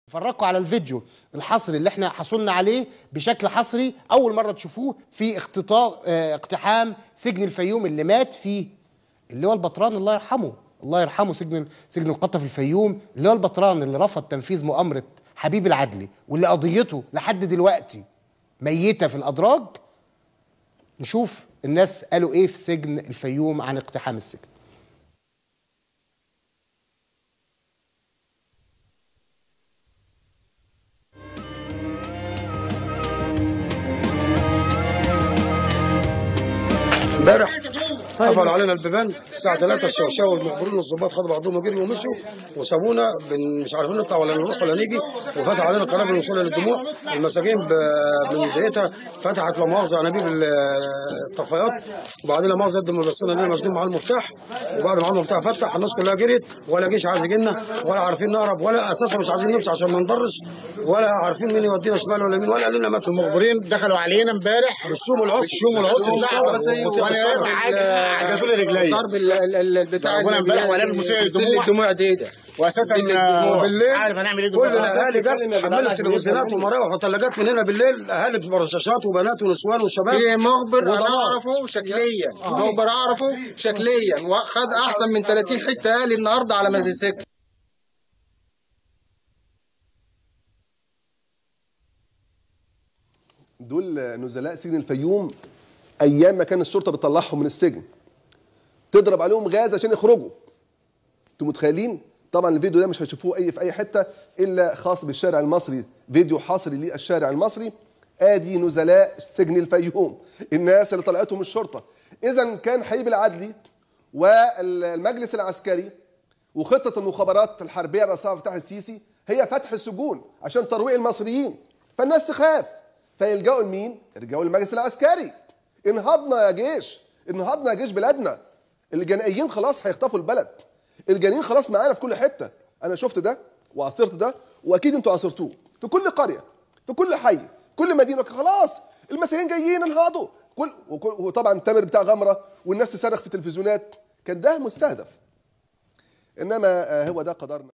فرجكم على الفيديو الحصري اللي احنا حصلنا عليه بشكل حصري اول مره تشوفوه في اختطاف اه اقتحام سجن الفيوم اللي مات فيه اللي هو البطران الله يرحمه الله يرحمه سجن سجن القطه في الفيوم اللي هو البطران اللي رفض تنفيذ مؤامره حبيب العدلي واللي قضيته لحد دلوقتي ميته في الادراج نشوف الناس قالوا ايه في سجن الفيوم عن اقتحام السجن امبارح قفلوا علينا البيبان الساعه 3 الشوشاوي والمخبرين والظباط خدوا بعضهم وجروا ومشوا وسابونا بن- مش عارفين نطلع ولا نروح ولا نيجي وفتح علينا قنابل الوصول للدموع المساجين ب- من دقيقتها فتحت لا مؤاخذه انابيب ال- الطفايات وبعدين لا مؤاخذه ادوا بس اننا مسجون معاه المفتاح وبعد ما المفتاح فتح الناس كلها جريت ولا جيش عايز يجي لنا ولا عارفين نهرب ولا اساسا مش عايزين نمشي عشان ما نضرش ولا عارفين مين يودينا شمال ولا مين ولا قالوا لنا مات المخبرين دخلوا علينا امبارح بالشوم والعصر بالشوم والعصر بالشوم والعصر. وانا عجزوا لي رجلي ضرب ال- ال- ال- البتاع ضربونا اللي امبارح بي- وقلبوا مسيل بيسل الدموع. الدموع دي ده واساسا بالليل عارف هنعمل ايه كل دلوقتي الاهالي جت حملت تلفزيونات ومراوح وثلاجات من هنا بالليل اهالي برشاشات وبنات ونسوان وشباب في مخبر انا ودمار. اعرفه شكليا مخبر اعرفه شكليا وخد احسن من 30 حته آلي النهارده على مدرسته دول نزلاء سجن الفيوم ايام ما كان الشرطه بتطلعهم من السجن تضرب عليهم غاز عشان يخرجوا انتوا متخيلين طبعا الفيديو ده مش هتشوفوه اي في اي حته الا خاص بالشارع المصري فيديو حصري للشارع المصري ادي نزلاء سجن الفيوم الناس اللي طلعتهم الشرطه اذا كان حبيب العدلي والمجلس العسكري وخطه المخابرات الحربيه الرئيسيه فتح السيسي هي فتح السجون عشان ترويع المصريين فالناس تخاف فيلجأوا لمين؟ يلجأوا للمجلس العسكري انهضنا يا جيش انهضنا يا جيش بلادنا الجنائيين خلاص هيخطفوا البلد الجنين خلاص معانا في كل حته انا شفت ده وعاصرت ده واكيد انتوا عاصرتوه في كل قريه في كل حي كل مدينه خلاص المساجين جايين انهضوا كل وكل- وطبعا تامر بتاع غمره والناس تصرخ في التلفزيونات كان ده مستهدف انما آه، هو ده قدرنا